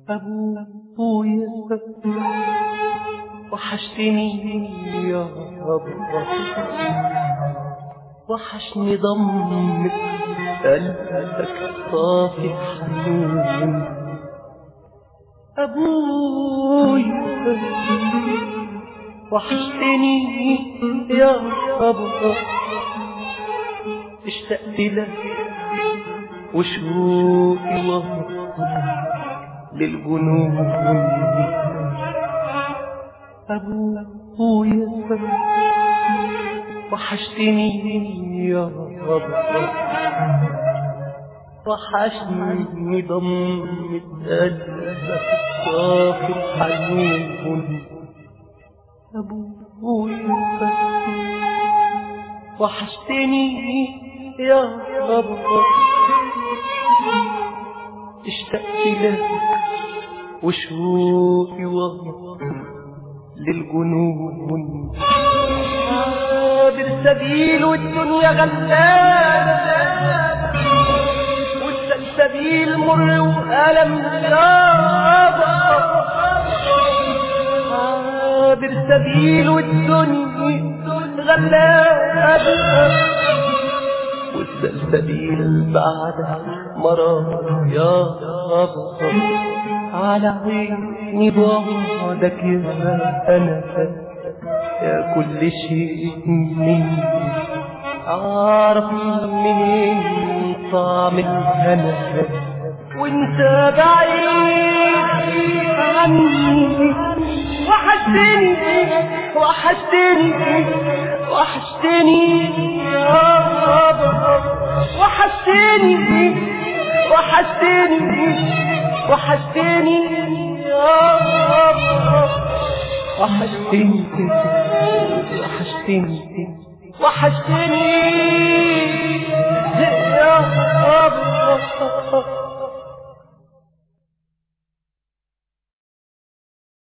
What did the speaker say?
أبويا وحشتني يا رب وحشني ضمك قلبك صافي حنون أبويا وحشتني يا رب اشتقت لك وشوقي وهو للجنون أبويا وحشتني يا رب وحشني ضمة قلبك صافي الحنون أبويا وحشتني يا رب اشتقت لك وشوقي وهو للجنون عابر سبيل والدنيا غلابة والسلسبيل مر وألم يابا عابر سبيل والدنيا غلابة والسلسبيل بعد مرار يا رب على عيني بعدك يا أنا يا كل شيء مني أعرف منين طعم الهنا وانت بعيد عني وحشتني وحشتني وحشتني يا رب وحشتني وحشتني وحشتني يا رب وحشتني وحشتني وحشتني يا رب